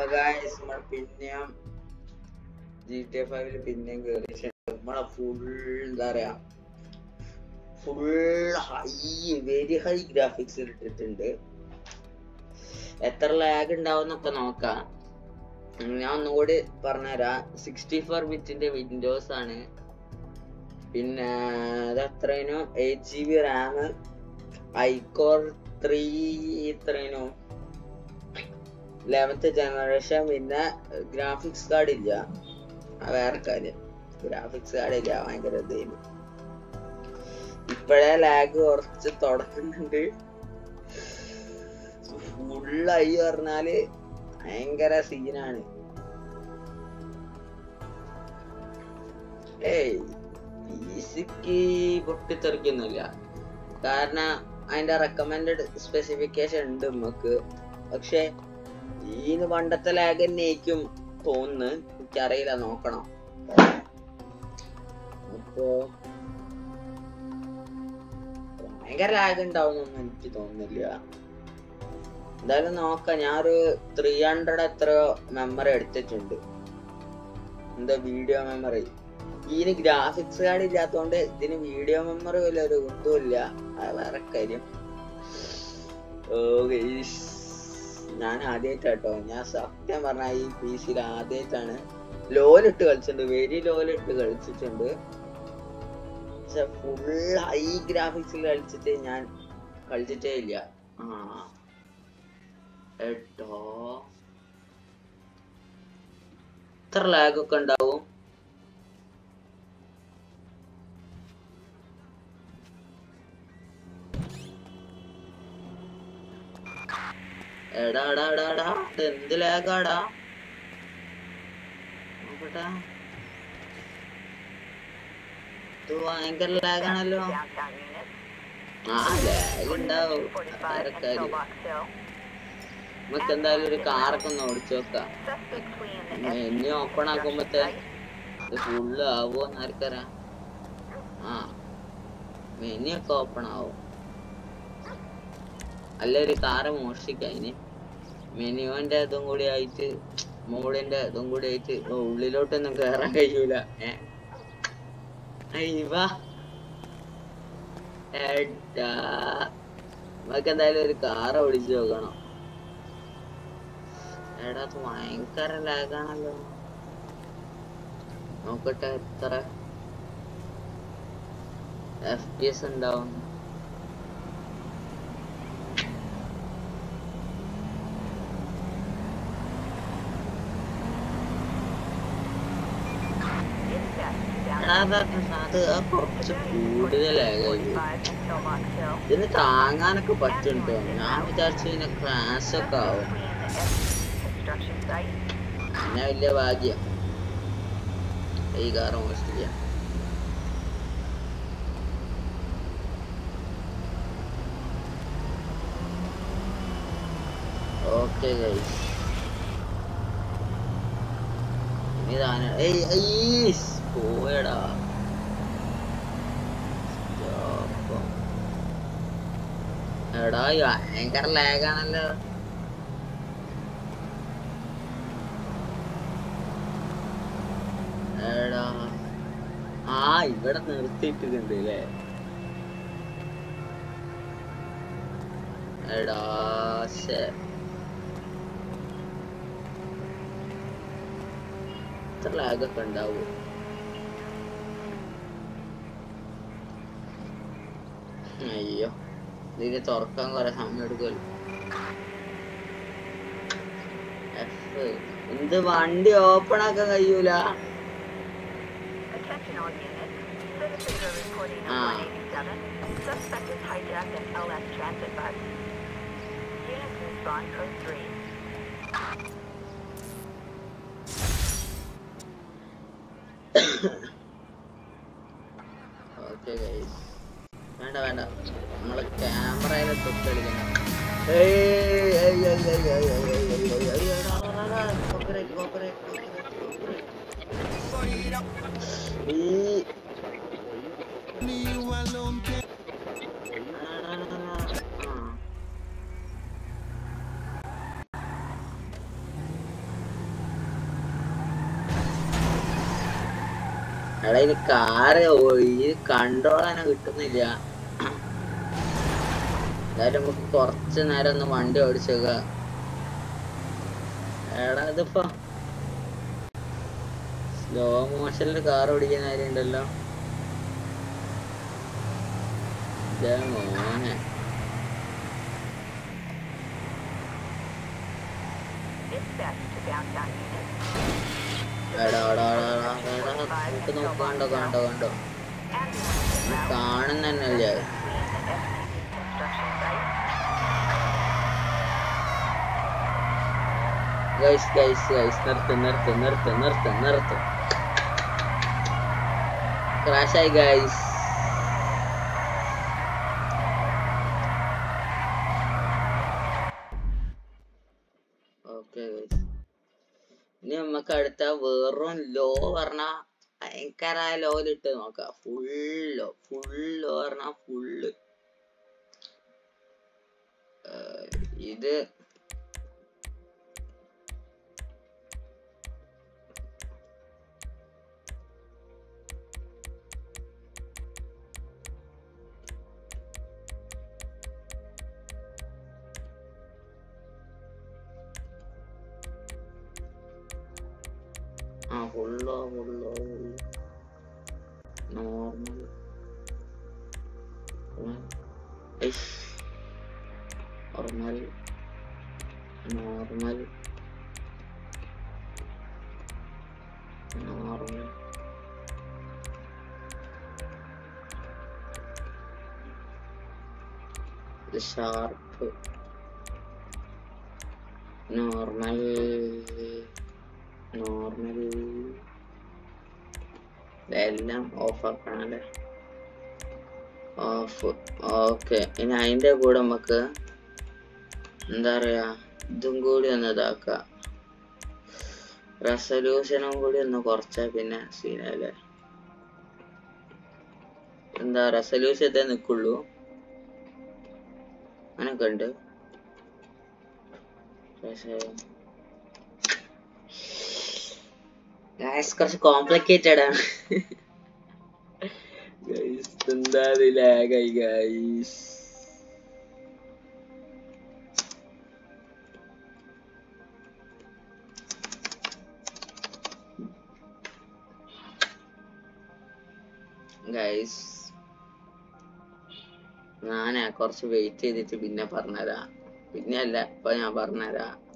അപ്പൊ ഗായ്സ് നമ്മൾ പിന്നെയും ജി ടി എ ഫൈവില് പിന്നെയും കേറിയിട്ടുണ്ട് നമ്മളെ ഫുൾ എന്താ പറയാ full high very high graphics ഇട്ടിട്ടുണ്ട് എത്ര ലാഗ് ഉണ്ടാവുന്നൊക്കെ നോക്കാം ഞാൻ ഒന്നുകൂടി പറഞ്ഞുതരാം സിക്സ്റ്റി ഫോർ ബിറ്റിന്റെ വിൻഡോസ് ആണ് പിന്നെ അത് എത്രയിനു eight G B RAM i core three ഇത്രയിനു ലെവൻത്ത് ജനറേഷൻ പിന്നെ ഗ്രാഫിക്സ് കാർഡ് ഇല്ല ആ വേറെ കാര്യം ഗ്രാഫിക്സ് കാർഡ് ഇല്ല ഭയങ്കര ഇതായിരുന്നു ഇപ്പോഴേ ലാഗ് കുറച്ച് തുടങ്ങുന്നുണ്ട് ഫുള്ളായി പറഞ്ഞാല് ഭയങ്കര സീനാണ് ഏയ് ഈസിക്ക് പൊട്ടിത്തെറിക്കൊന്നുമില്ല കാരണം അതിന്റെ റെക്കമെൻഡഡ് സ്പെസിഫിക്കേഷൻ ഉണ്ട് നമുക്ക് പക്ഷെ ഈന് പണ്ടത്തെ ലാഗ് തന്നെയായിരിക്കും തോന്നുന്നു എനിക്കറിയില്ല നോക്കണം അപ്പോ ഭയങ്കര ലാഗ് ഉണ്ടാവുന്നൊന്നും എനിക്ക് തോന്നുന്നില്ല എന്തായാലും നോക്കാം ഞാനൊരു ത്രീ ഹൺഡ്രഡ് എത്രയോ മെമ്മറി എടുത്തിട്ടുണ്ട് എന്താ വീഡിയോ മെമ്മറി ഇതിന് ഗ്രാഫിക്സ് കാർഡ് ഇല്ലാത്തതുകൊണ്ട് ഇതിന് വീഡിയോ മെമ്മറി വല്ല ഒരു ഒന്നുമില്ല അത് വേറെ കാര്യം ഓ ഗൈസ് ഞാൻ ആദ്യമായിട്ടാട്ടോ ഞാൻ സത്യം പറഞ്ഞ ഈ പി സിയിൽ ആദ്യമായിട്ടാണ് ലോലിട്ട് കളിച്ചിട്ടുണ്ട് വെരി ലോലിട്ട് കളിച്ചിട്ടുണ്ട് പക്ഷെ ഫുൾ ഹൈ ഗ്രാഫിക്സിൽ കളിച്ചിട്ട് ഞാൻ കളിച്ചിട്ടേ ഇല്ല ആ എട്ടോ എത്ര ലാഗ് ഒക്കെ ഉണ്ടാവും എടാ എടാ എടാ എടാ ഇത് എന്ത് ലാഗാടാ നോക്കട്ടെ ഇത് ഭയങ്കര ലാഗാണല്ലോ ആ ലാഗ് ഉണ്ടാവും വേറെ കാര്യം നമുക്ക് എന്തായാലും ഒരു കാറൊക്കെ ഒന്ന് ഓടിച്ചു നോക്കാം ഇനി ഓപ്പൺ ആക്കുമ്പത്തെ ഇത് ഫുള്ള് ആവുമോന്ന് ആർക്കറിയാം ആ മെനിയൊക്കെ ഓപ്പൺ ആവും അല്ല ഒരു കാറ് മോഷ്ടിക്കാം ഇനി മെനുവിന്റെ ഇതും കൂടി ആയിട്ട് മോളിന്റെ ഇതും കൂടി ആയിട്ട് ഓ, ഉള്ളിലോട്ടൊന്നും കേറാൻ കഴിയൂല ഏ അയ്യവാ എടാ നമുക്ക് എന്തായാലും ഒരു കാർ ഓടിച്ചു നോക്കണം എടാ അത് ഭയങ്കര ലാഗാണല്ലോ നോക്കട്ടെ എത്ര എഫ് പി എസ് ഉണ്ടാവും എടാ, അത് അത് അത് കുറച്ച് കൂടുതലായി ഇതിന് താങ്ങാനൊക്കെ പറ്റുണ്ടോ ഞാൻ വിചാരിച്ചു ഇതിന് ക്രാഷ് ഒക്കെ ആവും പിന്നെ വലിയ ഭാഗ്യം ഈ കാറ് മോഷ്ടിക്കാം ഓക്കെ ഗൈസ് ഇനി താനെ ഏയ് അയ്യീസ് പോയടാ Stop. എടാ ഈ ഭയങ്കര ലാഗാണല്ലോ എടാ ആ ഇവിടെ നിർത്തിയിട്ടുണ്ട് അല്ലേ എടാ ശേ ഇത്ര ലാഗൊക്കെ ഉണ്ടാവും അയ്യോ ഇതിന് തുറക്കാൻ കുറെ സമയം എടുക്കുമല്ലോ എഫ് എന്ത് വണ്ടി ഓപ്പൺ ആക്കാൻ കഴിയൂല Attention all units. Citizens are reporting a Ah. 187. Suspect has hijacked an LS transit bus. Units respond code 3. Okay guys വേണ്ട വേണ്ട നമ്മള് ക്യാമറയിലെ തൊട്ടടിക്കണം ഏയ് ഏയ് ഏയ് ഏയ് ഏയ് ഏയ് ഏയ് ഏയ് ഏയ് ഏയ് ഏയ് എടാ, എടാ, എടാ, copyright, copyright, copyright, copyright. ഈ എടാ, എടാ, എടാ, ആ. എടാ ഇത് കാറ് ഈ കൺട്രോൾ തന്നെ കിട്ടുന്നില്ല എന്തായാലും നമുക്ക് കുറച്ച് നേരം ഒന്ന് വണ്ടി ഓടിച്ചേക്ക എടാ ഇതിപ്പോ സ്ലോ മോഷനിൽ കാർ ഓടിക്കുന്ന കാര്യം ഉണ്ടല്ലോ ഇതാ മോനെ Dispatch to downtown unit. എടാ എടാ എടാ എടാ എടാ നമുക്ക് നോക്ക് കണ്ടോ കണ്ടോ കണ്ടോ Ambulance is now കാണുന്നല്ലേ between the FCC construction site. Guys guys guys നിർത്ത് നിർത്ത് നിർത്ത് നിർത്ത് നിർത്ത് ക്രാഷായി ഗൈസ് ഓക്കെ ഗൈസ് ഇനി നമുക്ക് അടുത്ത വെറും ലോ പറഞ്ഞ ഭയങ്കരായ ലോയിലിട്ട് നോക്കാം ഫുൾ ലോ ഫുൾ ലോ പറഞ്ഞ ഫുള്ള് ഇത് ആ ഫുള്ളോ ഫുള്ളോ നോർമൽ നോർമൽ നോർമൽ നോർമൽ ഇത് ഷാർപ്പ് നോർമൽ നോർമൽ ഇതെല്ലാം ഓഫ് ആക്കണല്ലേ ഓഫ് ഓക്കെ ഇനി അതിന്റെ കൂടെ നമുക്ക് എന്താ പറയാ ഇതും കൂടി ഒന്ന് ഇതാക്കാം റെസൊല്യൂഷനും കൂടി ഒന്ന് കുറച്ചാ പിന്നെ സീനല്ലേ എന്താ റെസൊല്യൂഷൻ ഇതേ നിക്കുള്ളൂ അങ്ങനൊക്കെ ഉണ്ട് പക്ഷേ ഗൈസ് കുറച്ച് കോംപ്ലിക്കേറ്റഡ് ആണ് ഗൈസ് എന്താ ലാഗായി ഗൈസ് ഗൈസ് ഞാനാ കുറച്ച് വെയിറ്റ് ചെയ്തിട്ട് പിന്നെ പറഞ്ഞുതരാം പിന്നെ അല്ല ഇപ്പൊ ഞാൻ പറഞ്ഞുതരാം